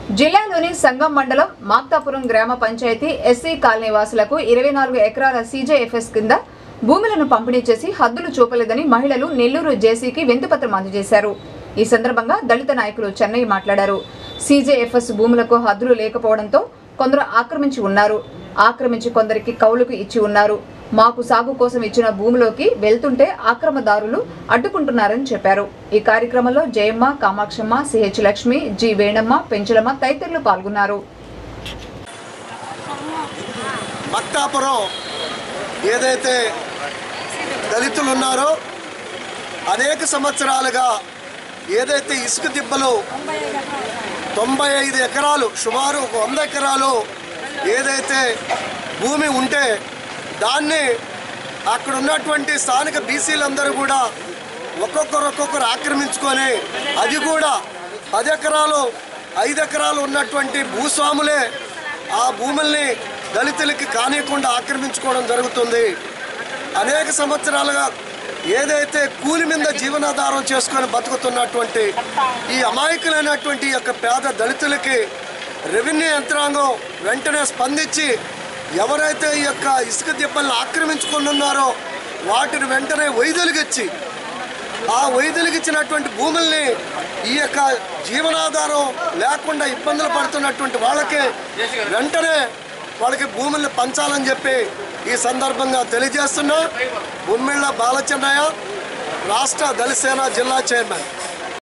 జిల్లాలోని సంగం మండలం మాక్తాపురం గ్రామ పంచాయతీ ఎస్సీ కాలనీ వాసులకు ఇరవై నాలుగు ఎకరాల సీజేఎఫ్ఎస్ కింద భూములను పంపిణీ చేసి హద్దులు చూపలేదని మహిళలు నెల్లూరు జేసీకి వింతుపత్రం అందజేశారు ఈ సందర్భంగా దళిత నాయకులు చెన్నై మాట్లాడారు సీజేఎఫ్ఎస్ భూములకు హద్దులు లేకపోవడంతో కొందరు ఆక్రమించి ఉన్నారు ఆక్రమించి కొందరికి కౌలుకు ఇచ్చి ఉన్నారు మాకు సాగు కోసం ఇచ్చిన భూమిలోకి వెళ్తుంటే ఆక్రమదారులు అడ్డుకుంటున్నారని చెప్పారు ఈ కార్యక్రమంలో జయమ్మ కామాక్షమ్మ సిహెచ్ లక్ష్మి జి వేణమ్మ పెంచలమ్మ తదితరులు పాల్గొన్నారు మక్తాపురం ఏదైతే దళితులు ఉన్నారో అనేక సంవత్సరాలుగా ఏదైతే ఇసుక దిబ్బలు తొంభై ఐదు ఎకరాలు సుమారు ఒక వంద ఎకరాలు ఏదైతే భూమి ఉంటే దాన్ని అక్కడ ఉన్నటువంటి స్థానిక బీసీలందరూ కూడా ఒక్కొక్కరు ఒక్కొక్కరు ఆక్రమించుకొని అది కూడా పది ఎకరాలు ఐదు ఎకరాలు ఉన్నటువంటి భూస్వాములే ఆ భూముల్ని దళితులకి కానియకుండా ఆక్రమించుకోవడం జరుగుతుంది అనేక సంవత్సరాలుగా ఏదైతే కూలి మీద జీవనాధారం చేసుకొని బతుకుతున్నటువంటి ఈ అమాయకులైనటువంటి ఈ యొక్క పేద దళితులకి రెవెన్యూ యంత్రాంగం వెంటనే స్పందించి ఎవరైతే ఈ యొక్క ఇసుక దిబ్బల్ని ఆక్రమించుకొని ఉన్నారో వాటిని వెంటనే వైదొలిగిచ్చి ఆ వైదొలిగిచ్చినటువంటి భూముల్ని ఈ యొక్క జీవనాధారం లేకుండా ఇబ్బందులు పడుతున్నటువంటి వాళ్ళకి వెంటనే వాళ్ళకి భూముల్ని పంచాలని చెప్పి ఈ సందర్భంగా తెలియజేస్తున్నా ఉమ్మిళ్ళ బాలచెన్నయ్య రాష్ట్ర దళిసేన జిల్లా చైర్మన్